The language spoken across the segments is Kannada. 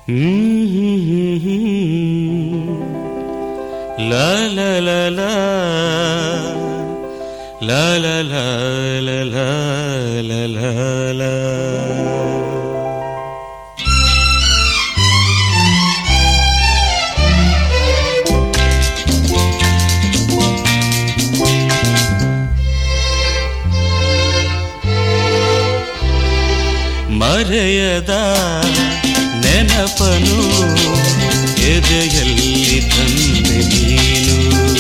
La la la la La la la la la la la la ಮರೆಯದ ನೆನಪನು ಎದೆಯಲ್ಲಿ ತಂದೆ ನೀನು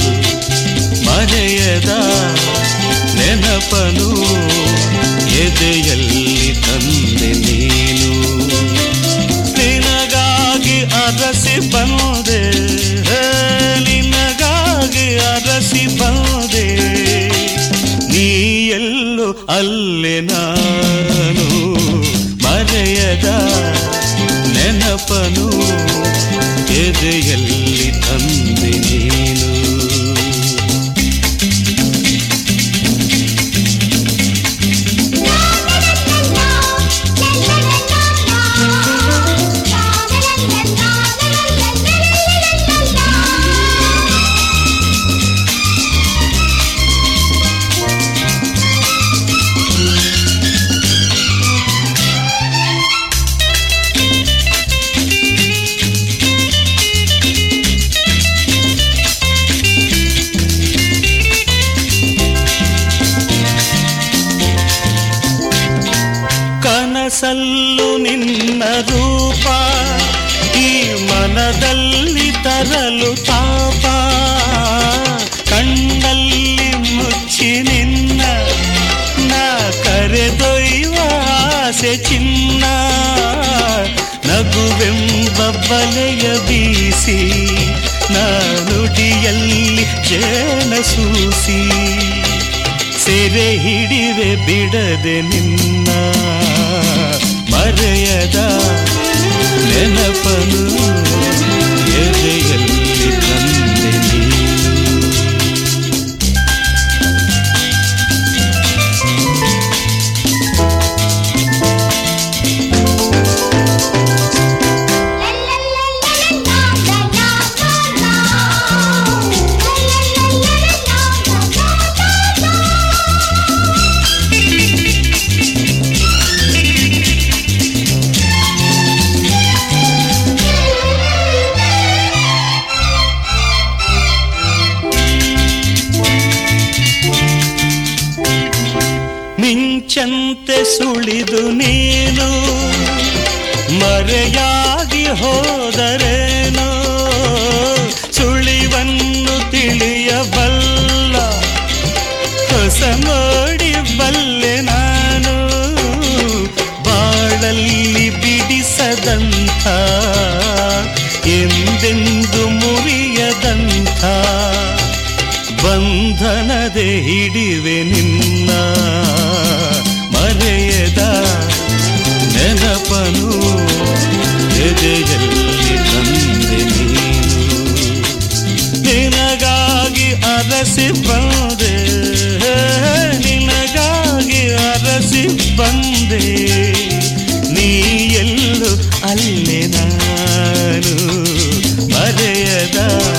ಮರೆಯದ ನೆನಪನು ಎದೆಯಲ್ಲಿ ತಂದೆ ನೀನು ನಿನಗಾಗಿ ಅರಸಿ ಬಂದೆ ಹೇ, ನಿನಗಾಗಿ ಅರಸಿ ಬಂದೆ ನೀ ಎಲ್ಲೋ ಅಲ್ಲೇ ನಾನು ಮರೆಯದ ನೆನಪನು ಎದೆಯಲ್ಲಿ ತಂದೆ ನೀನು ಕನಸಲ್ಲು ನಿನ್ನ ರೂಪ ಈ ಮನದಲ್ಲಿ ತರಲು ತಾಪ ಕಣ್ಣಲ್ಲಿ ಮುಚ್ಚಿ ನಿನ್ನ ನಾ ಕರೆದೊಯ್ಯುವ ಆಸೆ ಚಿನ್ನ ನಗುವೆಂಬ ಬಲೆಯ ಬೀಸಿ ನಾನುಡಿಯಲ್ಲಿ ಜೇನ ಸೂಸಿ ಸೆರೆ ಹಿಡಿವೆ ಬಿಡದೆ ನಿನ್ನ ಮರೆಯದ ನೆನಪನು ಎದೆಯಲ್ಲಿ ತಂದೆ ನೀನು ಮಿಂಚಂತೆ ಸುಳಿದು ನೀನು ಮರೆಯಾಗಿ ಹೋದರೇನೋ ಸುಳಿವನ್ನು ತಿಳಿಯಬಲ್ಲ ಹೊಸ ನೋಡಿ ಬಲ್ಲೆ ನಾನು ಬಾಳಲ್ಲಿ ಬಿಡಿಸದಂಥ ಎಂದೆಂದು ಮುರಿಯದಂಥ ಬಂಧನದೆ ಹಿಡಿವೆ ನಿನ್ನ ಮರೆಯದ ನೆನಪನು ಎದೆಯಲ್ಲಿ ತಂದೆ ನೀನು ನಿನಗಾಗಿ ಅರಸಿ ಬಂದೆ ನಿನಗಾಗಿ ಅರಸಿ ಬಂದೆ ನೀ ಎಲ್ಲೂ ಅಲ್ಲೇ ನಾನು ಮರೆಯದ